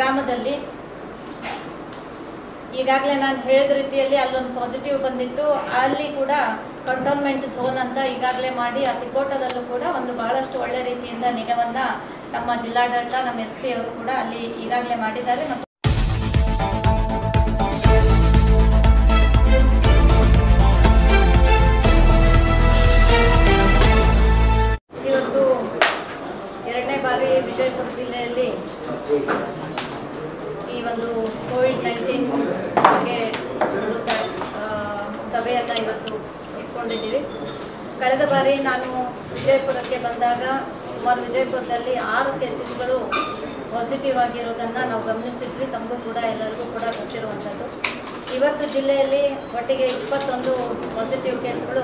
ಗ್ರಾಮದಲ್ಲಿ ಈಗಾಗಲೇ ನಾನು ಹೇಳಿದ ರೀತಿಯಲ್ಲಿ ಅಲ್ಲೊಂದು ಪಾಸಿಟಿವ್ ಬಂದಿತ್ತು ಅಲ್ಲಿ ಕೂಡ ಕಂಟೋನ್ಮೆಂಟ್ ಝೋನ್ ಅಂತ ಈಗಾಗಲೇ ಮಾಡಿ ಆ ತಿಕೋಟದಲ್ಲೂ ಕೂಡ ಒಂದು ಬಹಳಷ್ಟು ಒಳ್ಳೆ ರೀತಿಯಿಂದ ನಿಗವನ್ನ ನಮ್ಮ ಜಿಲ್ಲಾಡಳಿತ ನಮ್ಮ ಎಸ್ ಪಿ ಅವರು ಕೂಡ ಅಲ್ಲಿ ಈಗಾಗಲೇ ಮಾಡಿದ್ದಾರೆ ಮತ್ತು ಇವತ್ತು ಎರಡನೇ ಬಾರಿ ವಿಜಯಪುರ ಜಿಲ್ಲೆಯಲ್ಲಿ ಈ ಒಂದು ಕೋವಿಡ್ ನೈನ್ಟೀನ್ ಬಗ್ಗೆ ಒಂದು ಕ- ಆ, ಸಭೆಯನ್ನು ಇವತ್ತು ಇಟ್ಕೊಂಡಿದ್ದೀವಿ ಕಳೆದ ಬಾರಿ ನಾನು ವಿಜಯಪುರಕ್ಕೆ ಬಂದಾಗ ಸುಮಾರು ವಿಜಯಪುರದಲ್ಲಿ ಆರು ಕೇಸಸ್ಗಳು ಪಾಸಿಟಿವ್ ಆಗಿರೋದನ್ನು ನಾವು ಗಮನಿಸಿದ್ವಿ ತಮಗೂ ಕೂಡ ಎಲ್ಲರಿಗೂ ಕೂಡ ಗೊತ್ತಿರುವಂಥದ್ದು ಇವತ್ತು ಜಿಲ್ಲೆಯಲ್ಲಿ ಒಟ್ಟಿಗೆ ಇಪ್ಪತ್ತೊಂದು ಪಾಸಿಟಿವ್ ಕೇಸ್ಗಳು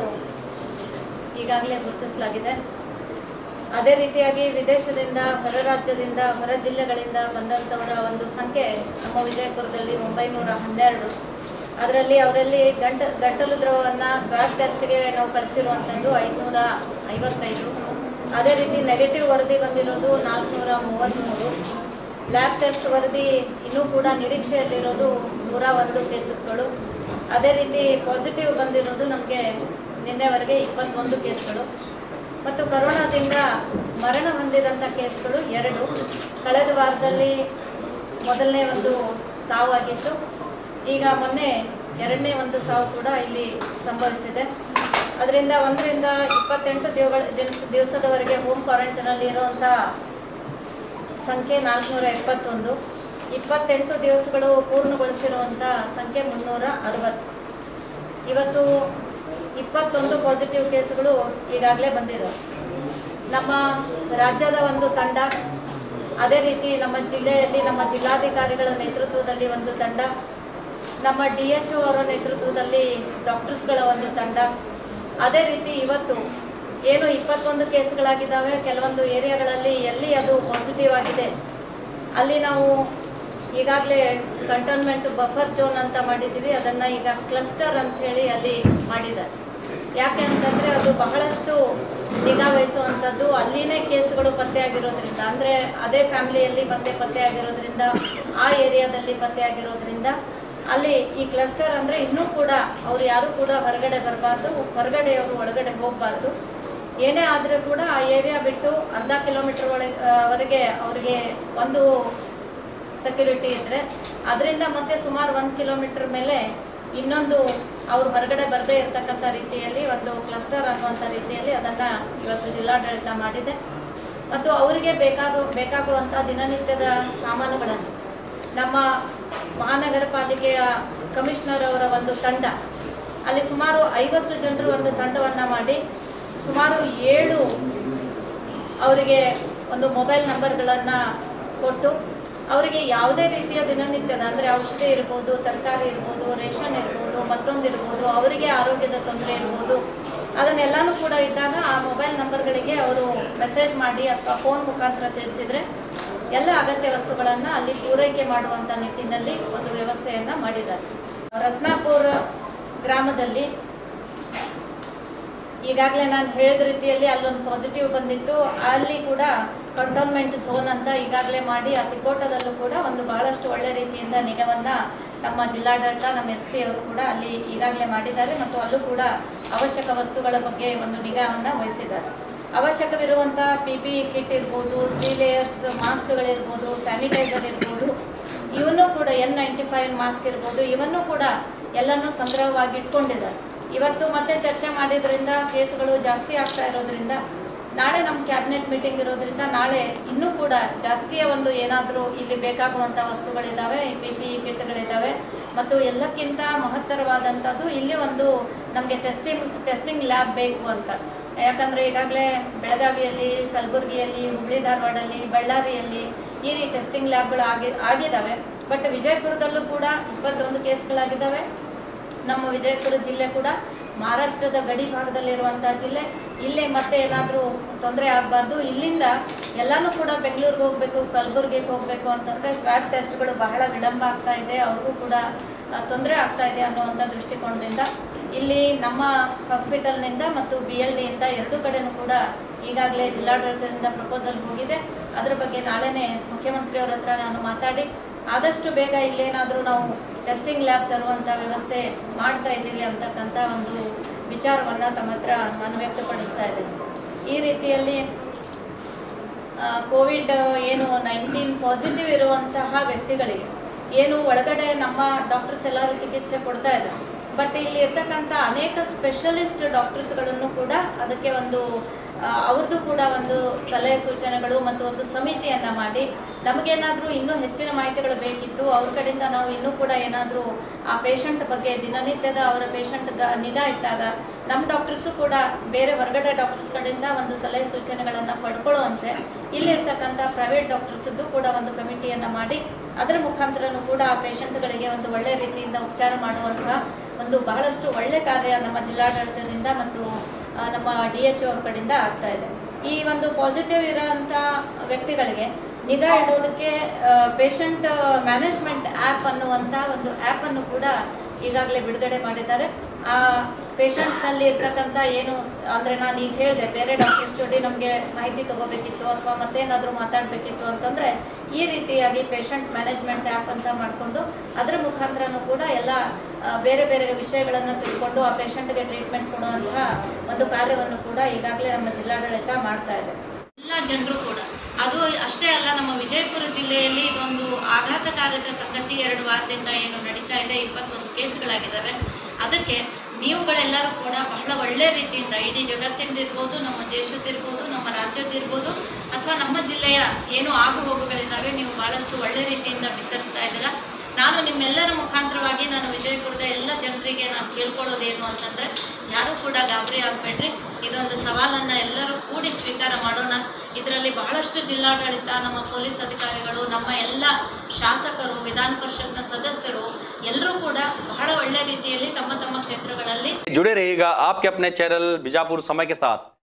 ಈಗಾಗಲೇ ಗುರುತಿಸಲಾಗಿದೆ ಅದೇ ರೀತಿಯಾಗಿ ವಿದೇಶದಿಂದ ಹೊರ ರಾಜ್ಯದಿಂದ ಹೊರ ಜಿಲ್ಲೆಗಳಿಂದ ಬಂದಂಥವರ ಒಂದು ಸಂಖ್ಯೆ ನಮ್ಮ ವಿಜಯಪುರದಲ್ಲಿ ಒಂಬೈನೂರ ಹನ್ನೆರಡು ಅದರಲ್ಲಿ ಅವರಲ್ಲಿ ಗಂಟ ಗಂಟಲು ದ್ರವವನ್ನು ಸ್ವಾಬ್ ಟೆಸ್ಟ್ಗೆ ನಾವು ಕಳಿಸಿರುವಂಥದ್ದು ಐದುನೂರ ಐವತ್ತೈದು ಅದೇ ರೀತಿ ನೆಗೆಟಿವ್ ವರದಿ ಬಂದಿರೋದು ನಾಲ್ಕುನೂರ ಮೂವತ್ತ್ಮೂರು ಲ್ಯಾಬ್ ಟೆಸ್ಟ್ ವರದಿ ಇನ್ನೂ ಕೂಡ ನಿರೀಕ್ಷೆಯಲ್ಲಿರೋದು ನೂರ ಒಂದು ಕೇಸಸ್ಗಳು ಅದೇ ರೀತಿ ಪಾಸಿಟಿವ್ ಬಂದಿರೋದು ನಮಗೆ ನಿನ್ನೆವರೆಗೆ ಇಪ್ಪತ್ತೊಂದು ಕೇಸ್ಗಳು ಮತ್ತು ಕರೋನಾದಿಂದ ಮರಣ ಹೊಂದಿದಂಥ ಕೇಸ್ಗಳು ಎರಡು ಕಳೆದ ವಾರದಲ್ಲಿ ಮೊದಲನೇ ಒಂದು ಸಾವಾಗಿತ್ತು ಈಗ ಮೊನ್ನೆ ಎರಡನೇ ಒಂದು ಸಾವು ಕೂಡ ಇಲ್ಲಿ ಸಂಭವಿಸಿದೆ ಅದರಿಂದ ಒಂದರಿಂದ ಇಪ್ಪತ್ತೆಂಟು ದಿವಗಳ ದಿವಸ ದಿವಸದವರೆಗೆ ಹೋಮ್ ಕ್ವಾರಂಟೈನಲ್ಲಿ ಇರುವಂಥ ಸಂಖ್ಯೆ ನಾಲ್ಕುನೂರ ಎಪ್ಪತ್ತೊಂದು ಇಪ್ಪತ್ತೆಂಟು ದಿವಸಗಳು ಪೂರ್ಣಗೊಳಿಸಿರುವಂಥ ಸಂಖ್ಯೆ ಮುನ್ನೂರ ಅರವತ್ತು ಇವತ್ತು ಇಪ್ಪತ್ತೊಂದು ಪಾಸಿಟಿವ್ ಕೇಸ್ಗಳು ಈಗಾಗಲೇ ಬಂದಿದೆ ನಮ್ಮ ರಾಜ್ಯದ ಒಂದು ತಂಡ ಅದೇ ರೀತಿ ನಮ್ಮ ಜಿಲ್ಲೆಯಲ್ಲಿ ನಮ್ಮ ಜಿಲ್ಲಾಧಿಕಾರಿಗಳ ನೇತೃತ್ವದಲ್ಲಿ ಒಂದು ತಂಡ ನಮ್ಮ ಡಿ ಎಚ್ ಒ ಅವರ ನೇತೃತ್ವದಲ್ಲಿ ಡಾಕ್ಟರ್ಸ್ಗಳ ಒಂದು ತಂಡ ಅದೇ ರೀತಿ ಇವತ್ತು ಏನು ಇಪ್ಪತ್ತೊಂದು ಕೇಸ್ಗಳಾಗಿದ್ದಾವೆ ಕೆಲವೊಂದು ಏರಿಯಾಗಳಲ್ಲಿ ಎಲ್ಲಿ ಅದು ಪಾಸಿಟಿವ್ ಆಗಿದೆ ಅಲ್ಲಿ ನಾವು ಈಗಾಗಲೇ ಕಂಟೋನ್ಮೆಂಟ್ ಬಫರ್ ಝೋನ್ ಅಂತ ಮಾಡಿದ್ದೀವಿ ಅದನ್ನು ಈಗ ಕ್ಲಸ್ಟರ್ ಅಂತ ಹೇಳಿ ಅಲ್ಲಿ ಮಾಡಿದ್ದಾರೆ ಯಾಕೆ ಅಂತಂದರೆ ಅದು ಬಹಳಷ್ಟು ನಿಗಾ ವಹಿಸುವಂಥದ್ದು ಅಲ್ಲಿನೇ ಕೇಸ್ಗಳು ಪತ್ತೆ ಆಗಿರೋದ್ರಿಂದ ಅಂದರೆ ಅದೇ ಫ್ಯಾಮಿಲಿಯಲ್ಲಿ ಮತ್ತೆ ಪತ್ತೆ ಆಗಿರೋದ್ರಿಂದ ಆ ಏರಿಯಾದಲ್ಲಿ ಪತ್ತೆ ಆಗಿರೋದ್ರಿಂದ ಅಲ್ಲಿ ಈ ಕ್ಲಸ್ಟರ್ ಅಂದರೆ ಇನ್ನೂ ಕೂಡ ಅವ್ರು ಯಾರೂ ಕೂಡ ಹೊರಗಡೆ ಬರಬಾರ್ದು ಹೊರಗಡೆಯವರು ಒಳಗಡೆ ಹೋಗಬಾರ್ದು ಏನೇ ಆದರೂ ಕೂಡ ಆ ಏರಿಯಾ ಬಿಟ್ಟು ಅರ್ಧ ಕಿಲೋಮೀಟರ್ ಒಳಗೆ ಆ, ವರೆಗೆ ಅವರಿಗೆ ಒಂದು ಸೆಕ್ಯೂರಿಟಿ ಇದ್ದರೆ ಅದರಿಂದ ಮತ್ತೆ ಸುಮಾರು ಒಂದು ಕಿಲೋಮೀಟರ್ ಮೇಲೆ ಇನ್ನೊಂದು ಅವ್ರು ಹೊರಗಡೆ ಬರದೇ ಇರತಕ್ಕಂಥ ರೀತಿಯಲ್ಲಿ ಒಂದು ಕ್ಲಸ್ಟರ್ ಅನ್ನುವಂಥ ರೀತಿಯಲ್ಲಿ ಅದನ್ನು ಇವತ್ತು ಜಿಲ್ಲಾಡಳಿತ ಮಾಡಿದೆ ಮತ್ತು ಅವರಿಗೆ ಬೇಕಾದ ಬೇಕಾಗುವಂಥ ದಿನನಿತ್ಯದ ಸಾಮಾನುಗಳನ್ನು ನಮ್ಮ ಮಹಾನಗರ ಪಾಲಿಕೆಯ ಕಮಿಷನರ್ ಅವರ ಒಂದು ತಂಡ ಅಲ್ಲಿ ಸುಮಾರು ಐವತ್ತು ಜನರು ಒಂದು ತಂಡವನ್ನು ಮಾಡಿ ಸುಮಾರು ಏಳು ಅವರಿಗೆ ಒಂದು ಮೊಬೈಲ್ ನಂಬರ್ಗಳನ್ನು ಕೊಟ್ಟು ಅವರಿಗೆ ಯಾವುದೇ ರೀತಿಯ ದಿನನಿತ್ಯದ ಅಂದರೆ ಔಷಧಿ ಇರ್ಬೋದು ತರಕಾರಿ ಇರ್ಬೋದು ರೇಷನ್ ಇರ್ಬೋದು ಮತ್ತೊಂದು ಇರ್ಬೋದು ಅವರಿಗೆ ಆರೋಗ್ಯದ ತೊಂದರೆ ಇರ್ಬೋದು ಅದನ್ನೆಲ್ಲನೂ ಕೂಡ ಇದ್ದಾಗ ಆ ಮೊಬೈಲ್ ನಂಬರ್ಗಳಿಗೆ ಅವರು ಮೆಸೇಜ್ ಮಾಡಿ ಅಥವಾ ಫೋನ್ ಮುಖಾಂತರ ತಿಳಿಸಿದರೆ ಎಲ್ಲ ಅಗತ್ಯ ವಸ್ತುಗಳನ್ನು ಅಲ್ಲಿ ಪೂರೈಕೆ ಮಾಡುವಂಥ ನಿಟ್ಟಿನಲ್ಲಿ ಒಂದು ವ್ಯವಸ್ಥೆಯನ್ನು ಮಾಡಿದ್ದಾರೆ ರತ್ನಾಪುರ ಗ್ರಾಮದಲ್ಲಿ ಈಗಾಗಲೇ ನಾನು ಹೇಳಿದ ರೀತಿಯಲ್ಲಿ ಅಲ್ಲೊಂದು ಪಾಸಿಟಿವ್ ಬಂದಿತ್ತು ಅಲ್ಲಿ ಕೂಡ ಕಂಟೋನ್ಮೆಂಟ್ ಝೋನ್ ಅಂತ ಈಗಾಗಲೇ ಮಾಡಿ ಆ ತಿಕೋಟದಲ್ಲೂ ಕೂಡ ಒಂದು ಬಹಳಷ್ಟು ಒಳ್ಳೆ ರೀತಿಯಿಂದ ನಿಗವನ್ನ ನಮ್ಮ ಜಿಲ್ಲಾಡಳಿತ ನಮ್ಮ ಎಸ್ ಪಿ ಅವರು ಕೂಡ ಅಲ್ಲಿ ಈಗಾಗಲೇ ಮಾಡಿದ್ದಾರೆ ಮತ್ತು ಅಲ್ಲೂ ಕೂಡ ಅವಶ್ಯಕ ವಸ್ತುಗಳ ಬಗ್ಗೆ ಒಂದು ನಿಗಾವನ್ನು ವಹಿಸಿದ್ದಾರೆ ಅವಶ್ಯಕವಿರುವಂಥ ಪಿ ಪಿ ಕಿಟ್ ಇರ್ಬೋದು ತ್ರೀ ಲೇಯರ್ಸ್ ಮಾಸ್ಕ್ಗಳಿರ್ಬೋದು ಸ್ಯಾನಿಟೈಸರ್ ಇರ್ಬೋದು ಇವನ್ನೂ ಕೂಡ ಎನ್ ನೈಂಟಿ ಫೈವ್ ಮಾಸ್ಕ್ ಇರ್ಬೋದು ಇವನ್ನೂ ಕೂಡ ಎಲ್ಲನೂ ಸಂಗ್ರಹವಾಗಿ ಇಟ್ಕೊಂಡಿದ್ದಾರೆ ಇವತ್ತು ಮತ್ತೆ ಚರ್ಚೆ ಮಾಡಿದ್ರಿಂದ ಕೇಸ್ಗಳು ಜಾಸ್ತಿ ಆಗ್ತಾ ಇರೋದ್ರಿಂದ ನಾಳೆ ನಮ್ಮ ಕ್ಯಾಬಿನೆಟ್ ಮೀಟಿಂಗ್ ಇರೋದ್ರಿಂದ ನಾಳೆ ಇನ್ನೂ ಕೂಡ ಜಾಸ್ತಿಯ ಒಂದು ಏನಾದರೂ ಇಲ್ಲಿ ಬೇಕಾಗುವಂಥ ವಸ್ತುಗಳಿದ್ದಾವೆ ಪಿ ಪಿ ಇ ಕಿಟ್ಗಳಿದ್ದಾವೆ ಮತ್ತು ಎಲ್ಲಕ್ಕಿಂತ ಮಹತ್ತರವಾದಂಥದ್ದು ಇಲ್ಲಿ ಒಂದು ನಮಗೆ ಟೆಸ್ಟಿಂಗ್ ಟೆಸ್ಟಿಂಗ್ ಲ್ಯಾಬ್ ಬೇಕು ಅಂತ ಯಾಕಂದರೆ ಈಗಾಗಲೇ ಬೆಳಗಾವಿಯಲ್ಲಿ ಕಲಬುರಗಿಯಲ್ಲಿ ಹುಬ್ಳಿ ಧಾರವಾಡಲ್ಲಿ ಬಳ್ಳಾರಿಯಲ್ಲಿ ಈ ರೀತಿ ಟೆಸ್ಟಿಂಗ್ ಲ್ಯಾಬ್ಗಳು ಆಗಿ ಆಗಿದ್ದಾವೆ ಬಟ್ ವಿಜಯಪುರದಲ್ಲೂ ಕೂಡ ಇಪ್ಪತ್ತೊಂದು ಕೇಸ್ಗಳಾಗಿದ್ದಾವೆ ನಮ್ಮ ವಿಜಯಪುರ ಜಿಲ್ಲೆ ಕೂಡ ಮಹಾರಾಷ್ಟ್ರದ ಗಡಿ ಭಾಗದಲ್ಲಿರುವಂಥ ಜಿಲ್ಲೆ ಇಲ್ಲೇ ಮತ್ತೆ ಏನಾದರೂ ತೊಂದರೆ ಆಗಬಾರ್ದು ಇಲ್ಲಿಂದ ಎಲ್ಲನೂ ಕೂಡ ಬೆಂಗಳೂರಿಗೆ ಹೋಗಬೇಕು ಕಲಬುರ್ಗಿಗೆ ಹೋಗಬೇಕು ಅಂತಂದರೆ ಸ್ವ್ಯಾಬ್ ಟೆಸ್ಟ್ಗಳು ಬಹಳ ವಿಳಂಬ ಆಗ್ತಾ ಇದೆ ಅವ್ರಿಗೂ ಕೂಡ ತೊಂದರೆ ಆಗ್ತಾ ಇದೆ ಅನ್ನುವಂಥ ದೃಷ್ಟಿಕೋನದಿಂದ ಇಲ್ಲಿ ನಮ್ಮ ಹಾಸ್ಪಿಟಲ್ನಿಂದ ಮತ್ತು ಬಿ ಎಲ್ ಡಿಯಿಂದ ಎರಡೂ ಕಡೆನೂ ಕೂಡ ಈಗಾಗಲೇ ಜಿಲ್ಲಾಡಳಿತದಿಂದ ಪ್ರಪೋಸಲ್ ಹೋಗಿದೆ ಅದ್ರ ಬಗ್ಗೆ ನಾಳೆನೇ ಮುಖ್ಯಮಂತ್ರಿಯವರ ಹತ್ರ ನಾನು ಮಾತಾಡಿ ಆದಷ್ಟು ಬೇಗ ಇಲ್ಲೇನಾದರೂ ನಾವು ಟೆಸ್ಟಿಂಗ್ ಲ್ಯಾಬ್ ತರುವಂಥ ವ್ಯವಸ್ಥೆ ಮಾಡ್ತಾ ಇದ್ದೀವಿ ಅಂತಕ್ಕಂಥ ಒಂದು ವಿಚಾರವನ್ನು ತಮ್ಮ ಹತ್ರ ನಾನು ವ್ಯಕ್ತಪಡಿಸ್ತಾ ಇದ್ದೇನೆ ಈ ರೀತಿಯಲ್ಲಿ ಆ, ಕೋವಿಡ್ ಏನು ನೈನ್ಟೀನ್ ಪಾಸಿಟಿವ್ ಇರುವಂತಹ ವ್ಯಕ್ತಿಗಳಿಗೆ ಏನು ಒಳಗಡೆ ನಮ್ಮ ಡಾಕ್ಟರ್ಸ್ ಎಲ್ಲರೂ ಚಿಕಿತ್ಸೆ ಕೊಡ್ತಾ ಇದ್ದಾರೆ ಬಟ್ ಇಲ್ಲಿ ಇರ್ತಕ್ಕಂಥ ಅನೇಕ ಸ್ಪೆಷಲಿಸ್ಟ್ ಡಾಕ್ಟರ್ಸ್ಗಳನ್ನು ಕೂಡ ಅದಕ್ಕೆ ಒಂದು ಆ, ಅವ್ರದ್ದು ಕೂಡ ಒಂದು ಸಲಹೆ ಸೂಚನೆಗಳು ಮತ್ತು ಒಂದು ಸಮಿತಿಯನ್ನು ಮಾಡಿ ನಮಗೇನಾದರೂ ಇನ್ನೂ ಹೆಚ್ಚಿನ ಮಾಹಿತಿಗಳು ಬೇಕಿತ್ತು ಅವ್ರ ಕಡೆಯಿಂದ ನಾವು ಇನ್ನೂ ಕೂಡ ಏನಾದರೂ ಆ ಪೇಷಂಟ್ ಬಗ್ಗೆ ದಿನನಿತ್ಯದ ಅವರ ಪೇಷಂಟ್ ನಿಗಾ ಇಟ್ಟಾಗ ನಮ್ಮ ಡಾಕ್ಟರ್ಸು ಕೂಡ ಬೇರೆ ಹೊರಗಡೆ ಡಾಕ್ಟರ್ಸ್ ಕಡೆಯಿಂದ ಒಂದು ಸಲಹೆ ಸೂಚನೆಗಳನ್ನು ಪಡ್ಕೊಳ್ಳುವಂತೆ ಇಲ್ಲಿರ್ತಕ್ಕಂಥ ಪ್ರೈವೇಟ್ ಡಾಕ್ಟರ್ಸದ್ದು ಕೂಡ ಒಂದು ಕಮಿಟಿಯನ್ನು ಮಾಡಿ ಅದರ ಮುಖಾಂತರನೂ ಕೂಡ ಆ ಪೇಷಂಟ್ಗಳಿಗೆ ಒಂದು ಒಳ್ಳೆ ರೀತಿಯಿಂದ ಉಪಚಾರ ಮಾಡುವಂತಹ ಒಂದು ಬಹಳಷ್ಟು ಒಳ್ಳೆ ಕಾರ್ಯ ನಮ್ಮ ಜಿಲ್ಲಾಡಳಿತದಿಂದ ಮತ್ತು ಆ, ನಮ್ಮ ಡಿ ಎಚ್ ಅವ್ರ ಕಡೆಯಿಂದ ಆಗ್ತಾ ಇದೆ ಈ ಒಂದು ಪಾಸಿಟಿವ್ ಇರೋಂಥ ವ್ಯಕ್ತಿಗಳಿಗೆ ನಿಗಾ ಇಡೋದಕ್ಕೆ ಪೇಷಂಟ್ ಮ್ಯಾನೇಜ್ಮೆಂಟ್ ಆ್ಯಪ್ ಅನ್ನುವಂಥ ಒಂದು ಆ್ಯಪನ್ನು ಕೂಡ ಈಗಾಗಲೇ ಬಿಡುಗಡೆ ಮಾಡಿದ್ದಾರೆ ಆ ಪೇಷಂಟ್ನಲ್ಲಿ ಇರ್ತಕ್ಕಂಥ ಏನು ಅಂದರೆ ನಾನು ಈಗ ಹೇಳಿದೆ ಬೇರೆ ಡಾಕ್ಟರ್ಸ್ ಜೊತೆ ನಮಗೆ ಮಾಹಿತಿ ತಗೋಬೇಕಿತ್ತು ಅಥವಾ ಮತ್ತೇನಾದರೂ ಮಾತಾಡಬೇಕಿತ್ತು ಅಂತಂದರೆ ಈ ರೀತಿಯಾಗಿ ಪೇಷಂಟ್ ಮ್ಯಾನೇಜ್ಮೆಂಟ್ ಆ್ಯಪ್ ಅಂತ ಮಾಡಿಕೊಂಡು ಅದರ ಮುಖಾಂತರನೂ ಕೂಡ ಎಲ್ಲ ಆ, ಬೇರೆ ಬೇರೆ ವಿಷಯಗಳನ್ನು ತಿಳ್ಕೊಂಡು ಆ ಪೇಷಂಟ್ಗೆ ಟ್ರೀಟ್ಮೆಂಟ್ ಕೊಡುವಂತಹ ಒಂದು ಕಾರ್ಯವನ್ನು ಕೂಡ ಈಗಾಗಲೇ ನಮ್ಮ ಜಿಲ್ಲಾಡಳಿತ ಮಾಡ್ತಾ ಇದೆ ಎಲ್ಲ ಜನರು ಕೂಡ ಅದು ಅಷ್ಟೇ ಅಲ್ಲ ನಮ್ಮ ವಿಜಯಪುರ ಜಿಲ್ಲೆಯಲ್ಲಿ ಇದೊಂದು ಆಘಾತಕಾರಕ ಸಂಗತಿ ಎರಡು ವಾರದಿಂದ ಏನು ನಡೀತಾ ಇದೆ ಇಪ್ಪತ್ತೊಂದು ಕೇಸ್ಗಳಾಗಿದ್ದಾವೆ ಅದಕ್ಕೆ ನೀವುಗಳೆಲ್ಲರೂ ಕೂಡ ಬಹಳ ಒಳ್ಳೆ ರೀತಿಯಿಂದ ಇಡೀ ಜಗತ್ತಿಂದಿರ್ಬೋದು ನಮ್ಮ ದೇಶದ್ದಿರ್ಬೋದು ನಮ್ಮ ರಾಜ್ಯದ್ದಿರ್ಬೋದು ಅಥವಾ ನಮ್ಮ ಜಿಲ್ಲೆಯ ಏನು ಆಗು ಹೋಗುಗಳಿದ್ದಾವೆ ನೀವು ಭಾಳಷ್ಟು ಒಳ್ಳೆ ರೀತಿಯಿಂದ ಬಿತ್ತರಿಸ್ತಾ ಇದ್ದೀರಾ ನಾನು ನಿಮ್ಮೆಲ್ಲರ ಮುಖಾಂತರವಾಗಿ ನಾನು ವಿಜಯಪುರದ ಎಲ್ಲ ಜನರಿಗೆ ನಾನು ಕೇಳ್ಕೊಳ್ಳೋದೇನು ಅಂತಂದರೆ ಯಾರೂ ಕೂಡ ಗಾಬರಿ ಆಗಬೇಡ್ರಿ ಇದೊಂದು ಸವಾಲನ್ನು ಎಲ್ಲರೂ ಕೂಡಿ ಸ್ವೀಕಾರ ಮಾಡೋಣ ಇದರಲ್ಲಿ ಬಹಳಷ್ಟು ಜಿಲ್ಲಾಡಳಿತ ನಮ್ಮ ಪೊಲೀಸ್ ಅಧಿಕಾರಿಗಳು ನಮ್ಮ ಎಲ್ಲ ಶಾಸಕರು ವಿಧಾನ ಪರಿಷತ್ನ ಸದಸ್ಯರು ಎಲ್ಲರೂ ಕೂಡ ಬಹಳ ಒಳ್ಳೆ ರೀತಿಯಲ್ಲಿ ತಮ್ಮ ತಮ್ಮ ಕ್ಷೇತ್ರಗಳಲ್ಲಿ जुड़े रहिएगा आपके अपने चैनल बीजापुर समय के साथ